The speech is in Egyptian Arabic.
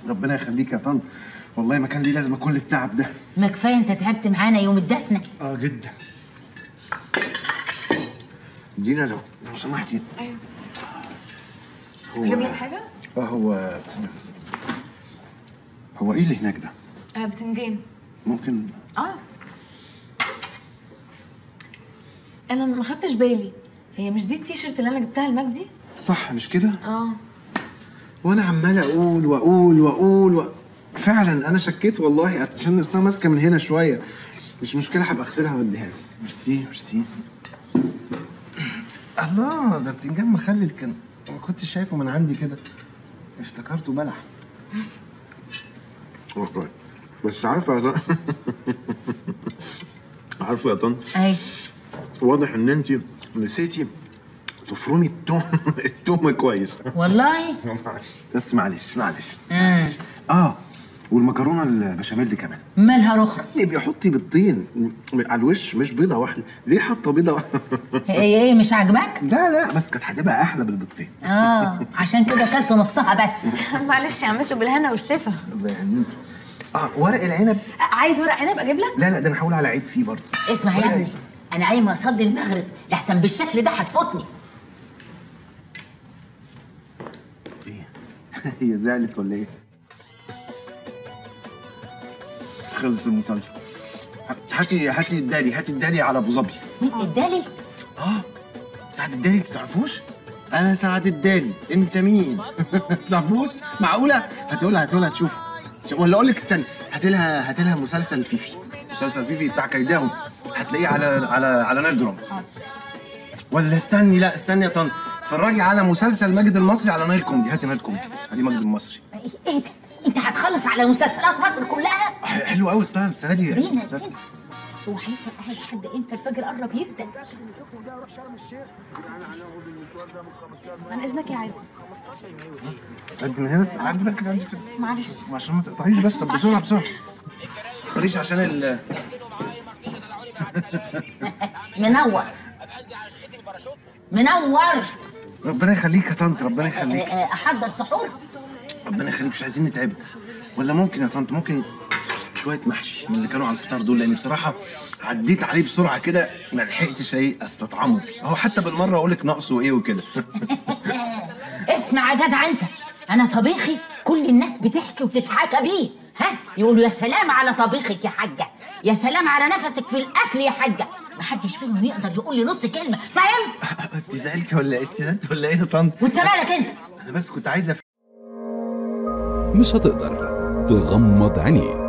ربنا يخليك يا طنط والله ما كان لي لازمه كل التعب ده ما كفايه انت تعبت معانا يوم الدفنه اه جدا دينا لو لو سمحتي ايوه هو اجيب لك حاجه اه هو سمع. هو ايه اللي هناك ده آه بتنجان ممكن اه انا ما خدتش بالي هي مش دي التيشيرت اللي انا جبتها لمجدي صح مش كده اه وانا عمال اقول واقول واقول و... فعلا انا شكيت والله عشان اصلا ماسكه من هنا شويه مش مشكله هبقى اغسلها واديها له ميرسي ميرسي الله ده بتنجان مخلل كان ما كنتش شايفه من عندي كده افتكرته بلح بس عارفه يا طن عارفه يا طن اهي واضح ان انت نسيتي تفرمي التوم التوم كويس والله بس معلش معلش مم. اه والمكرونه البشاميل كمان مالها رخرة اللي بيحطي بيضتين على الوش مش بيضه واحده ليه حاطه بيضه واحده هي ايه مش عاجباك لا لا بس كانت هتبقى احلى بالبيضتين اه عشان كده اكلت نصها بس معلش يا عمته بالهنا والشفا الله يهنيكي اه ورق العنب آه، عايز ورق عنب اجيب لك لا لا ده انا هقول على عيب فيه برضه اسمع يا ابني انا قايمه اصلي المغرب لحسن بالشكل ده هتفوتني ايه هي زعلت ولا ايه خلص المسلسل هاتي هاتي الدالي هاتي الدالي على ابو ظبي مين ادالي اه سعد الدالي انتوا تعرفوش؟ انا سعد الدالي انت مين؟ تعرفوش؟ معقولة؟ هتقولها هتقولها تشوف ولا اقول لك استنى هات لها هات لها مسلسل فيفي مسلسل فيفي بتاع كيداهم هتلاقيه على على على نايل دراما ولا استني لا استني يا طن اتفرجي على مسلسل ماجد المصري على نايل كوميدي هاتي نايل كوميدي هاتي ماجد المصري ايه ده انت هتخلص على مسلسلات مصر كلها حلو قوي السنه السنه دي دينا دينا هو هيفضل قاعد لحد امتى الفجر قرب يبدا عن اذنك يا عادل عندي من هنا عندي بقى كده عندي كده معلش عشان ما تقطعيش بس طب بسرعه بسرعه ما تخليش عشان ال منور منور ربنا يخليك يا طنط ربنا آه، يخليك آه، احضر سحور ربنا يخليك مش عايزين نتعبك ولا ممكن يا طنط ممكن شويه محشي من اللي كانوا على الفطار دول لان بصراحه عديت عليه بسرعه كده ما لحقتش ايه استطعمه اهو حتى بالمره اقول لك ناقصه ايه وكده اسمع يا جدع انت انا طبيخي كل الناس بتحكي وتتحكى بيه ها يقولوا يا سلام على طبيخك يا حاجه يا سلام على نفسك في الاكل يا حاجه محدش فيهم يقدر يقول لي نص كلمه فاهم انت زعلتي ولا ايه انت زعلتي ولا ايه يا طنط وانت مالك انت انا بس كنت عايزه مش هتقدر تغمض عينيك